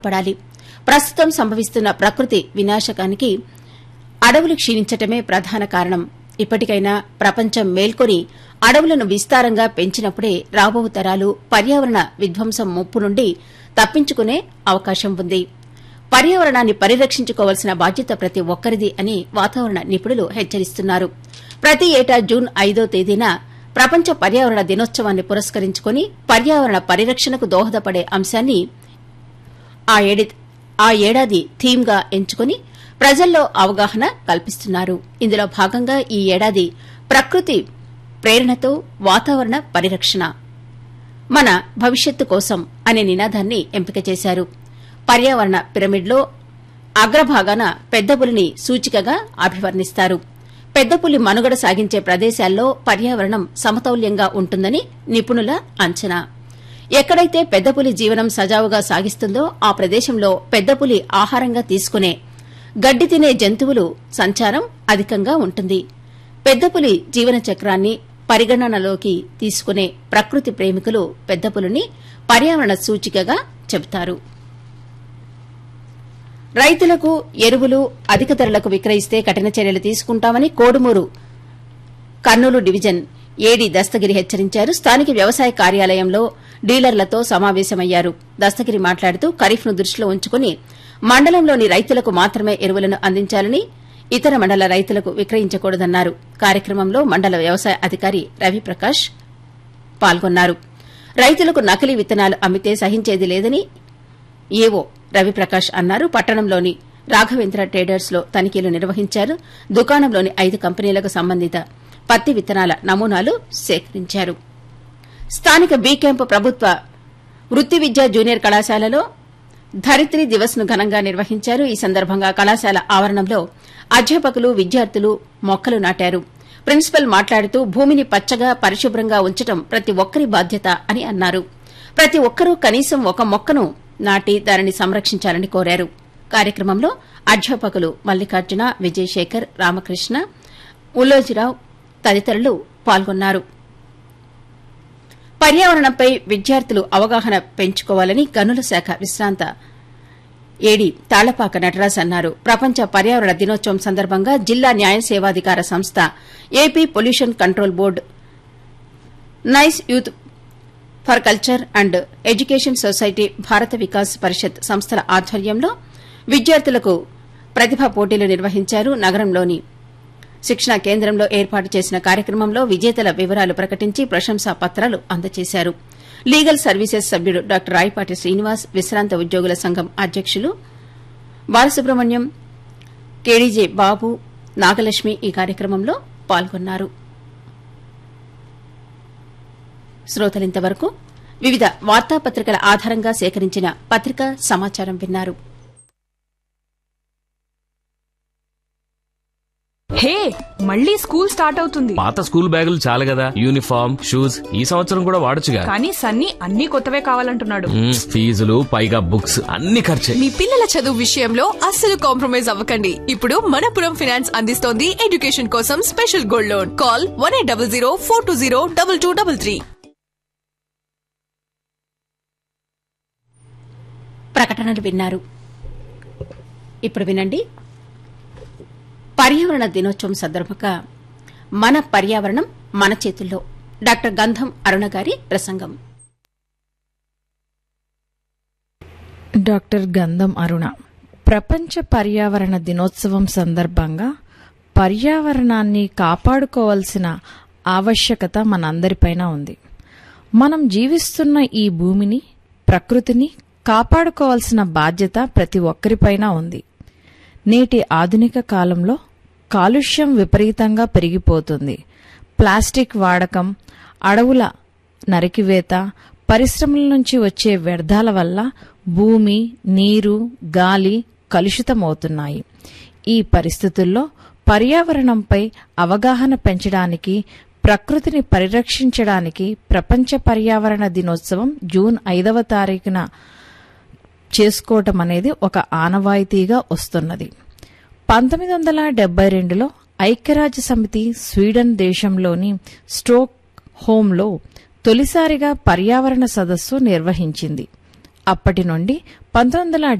పడాలి ప్రస్తుతం సంభవిస్తున్న ప్రకృతి వినాశకానికి అడవులు క్షీణించటమే ప్రధాన కారణం ఇప్పటికైనా ప్రపంచం మేల్కొని అడవులను విస్తారంగా పెంచినప్పుడే రాబో తరాలు పర్యావరణ విధ్వంసం ముప్పు నుండి తప్పించుకునే అవకాశం ఉంది పర్యావరణాన్ని పరిరక్షించుకోవాల్సిన బాధ్యత ప్రతి ఒక్కరిది అని వాతావరణ నిపుణులు హెచ్చరిస్తున్నారు ప్రతి ఏటా జూన్ ఐదో తేదీన ప్రపంచ పర్యావరణ దినోత్సవాన్ని పురస్కరించుకుని పర్యావరణ పరిరక్షణకు దోహదపడే అంశాన్ని ఆ ఏడి- ఆ ఏడాది థీమ్ గా ఎంచుకుని ప్రజల్లో అవగాహన కల్పిస్తున్నారు ఇందులో భాగంగా ఈ ఏడాది ప్రకృతి ప్రేరణతో వాతావరణ పరిరక్షణ మన భవిష్యత్తు కోసం అనే నినాదాన్ని ఎంపిక చేశారు పర్యావరణ పిరమిడ్లో అగ్రభాగాన పెద్దపులిని సూచికగా అభివర్ణిస్తారు పెద్దపులి మనుగడ సాగించే ప్రదేశాల్లో పర్యావరణం సమతౌల్యంగా ఉంటుందని నిపుణుల అంచనా ఎక్కడైతే పెద్దపులి జీవనం సజావుగా సాగిస్తుందో ఆ ప్రదేశంలో పెద్దపులి ఆహారంగా తీసుకునే గడ్డి తినే జంతువులు సంచారం అధికంగా ఉంటుంది పెద్దపులి జీవన చక్రాన్ని పరిగణనలోకి తీసుకునే ప్రకృతి ప్రేమికులు పెద్దపులిని పర్యావరణ సూచికగా చెబుతారు రైతులకు ఎరువులు అధిక ధరలకు విక్రయిస్తే కఠిన చర్యలు తీసుకుంటామని కోడుమూరు కర్నూలు డివిజన్ ఏడీ దస్తగిరి హెచ్చరించారు స్థానిక వ్యవసాయ కార్యాలయంలో డీలర్లతో సమావేశమయ్యారు దస్తగిరి మాట్లాడుతూ ఖరీఫ్ను దృష్టిలో ఉంచుకుని మండలంలోని రైతులకు మాత్రమే ఎరువులను అందించాలని ఇతర మండల రైతులకు విక్రయించకూడదన్నారు కార్యక్రమంలో మండల వ్యవసాయ అధికారి రవిప్రకాష్ పాల్గొన్నారు రైతులకు నకిలీ విత్తనాలు అమ్మితే సహించేది లేదని ఏవో రవిప్రకాష్ అన్నారు పట్టణంలోని రాఘవేంద్ర ట్రేడర్స్ లో తనిఖీలు నిర్వహించారు దుకాణంలోని ఐదు కంపెనీలకు సంబంధిత పత్తి విత్తనాల నమూనాలు సేకరించారు స్థానిక బీ క్యాంపు ప్రభుత్వ వృత్తి విద్యా జూనియర్ కళాశాలలో ధరిత్రి దివస్ ను ఘనంగా నిర్వహించారు ఈ సందర్భంగా కళాశాల ఆవరణంలో అధ్యాపకులు విద్యార్థులు మొక్కలు నాటారు ప్రిన్సిపల్ మాట్లాడుతూ భూమిని పచ్చగా పరిశుభ్రంగా ఉంచడం ప్రతి ఒక్కరి బాధ్యత అని అన్నారు ప్రతి ఒక్కరూ కనీసం ఒక మొక్కను నాటి దానిని సంరక్షించాలని కోరారు కార్యక్రమంలో అధ్యాపకులు మల్లికార్జున విజయశేఖర్ రామకృష్ణ ఉల్లోజిరావు తదితరులు పాల్గొన్నారు పర్యావరణంపై విద్యార్థులు అవగాహన పెంచుకోవాలని గనుల శాఖ విశ్రాంత ఏడి తాళ్లపాక నటరాజ్ అన్నారు ప్రపంచ పర్యావరణ దినోత్సవం సందర్భంగా జిల్లా న్యాయ సేవాధికార సంస్థ AP pollution control board nice youth for culture and education society Bharat Vikas పరిషత్ సంస్థల ఆధ్వర్యంలో విద్యార్థులకు ప్రతిభా పోటీలు నిర్వహించారు నగరంలోని శిక్షణా కేంద్రంలో ఏర్పాటు చేసిన కార్యక్రమంలో విజేతల వివరాలు ప్రకటించి ప్రశంసా పత్రాలు అందజేశారు లీగల్ సర్వీసెస్ సభ్యుడు డాక్టర్ రాయపాటి శ్రీనివాస్ విశ్రాంత ఉద్యోగుల సంఘం అధ్యకులు బాలసుబ్రహ్మణ్యం కేడీజే బాబు నాగలక్ష్మి ఈ కార్యక్రమంలో పాల్గొన్నారు శ్రోతలింతవరకు వివిధ వార్తాపత్రికల ఆధారంగా సేకరించిన పత్రికా సమాచారం విన్నారు హే మళ్ళీ స్కూల్ స్టార్ట్ అవుతుంది పాత స్కూల్ బ్యాగులు చాలు కదా యూనిఫామ్ షూస్ ఈ సంవత్సరం కూడా వాడొచ్చుగా కానీ సన్నీ అన్ని కొత్తవే కావాలంటున్నాడు మ్మ్, ఫీజులు పైగా బుక్స్ అన్ని ఖర్చే మీ పిల్లల చదువు విషయంలో అస్సలు కాంప్రమైజ్ అవ్వకండి ఇప్పుడు మనపురం ఫైనాన్స్ అందిస్తోంది ఎడ్యుకేషన్ కోసం special gold loan call one eight double zero four two zero double two double three ప్రకటనలు విన్నారు ఇప్పుడు వినండి పర్యావరణ దినోత్సవం సందర్భంగా మన పర్యావరణం మన చేతుల్లో డాక్టర్ గంధం అరుణ గారి ప్రసంగం డాక్టర్ గంధం అరుణ ప్రపంచ పర్యావరణ దినోత్సవం సందర్భంగా పర్యావరణాన్ని కాపాడుకోవాల్సిన ఆవశ్యకత మనందరిపైన ఉంది మనం జీవిస్తున్న ఈ భూమిని ప్రకృతిని కాపాడుకోవాల్సిన బాధ్యత ప్రతి ఒక్కరిపైన ఉంది నేటి ఆధునిక కాలంలో కాలుష్యం విపరీతంగా పెరిగిపోతుంది ప్లాస్టిక్ వాడకం అడవుల నరికివేత పరిశ్రమల నుంచి వచ్చే వ్యర్థాల వల్ల భూమి నీరు గాలి కలుషితమవుతున్నాయి ఈ పరిస్థితుల్లో పర్యావరణంపై అవగాహన పెంచడానికి ప్రకృతిని పరిరక్షించడానికి ప్రపంచ పర్యావరణ దినోత్సవం జూన్ ఐదవ తారీఖున చేసుకోవటం అనేది ఒక ఆనవాయితీగా వస్తున్నది పంతొమ్మిది వందల డెబ్బై రెండులో ఐక్యరాజ్య సమితి స్వీడన్ దేశంలోని స్టోక్ హోంలో తొలిసారిగా పర్యావరణ సదస్సు నిర్వహించింది అప్పటి నుండి పంతొమ్మిది వందల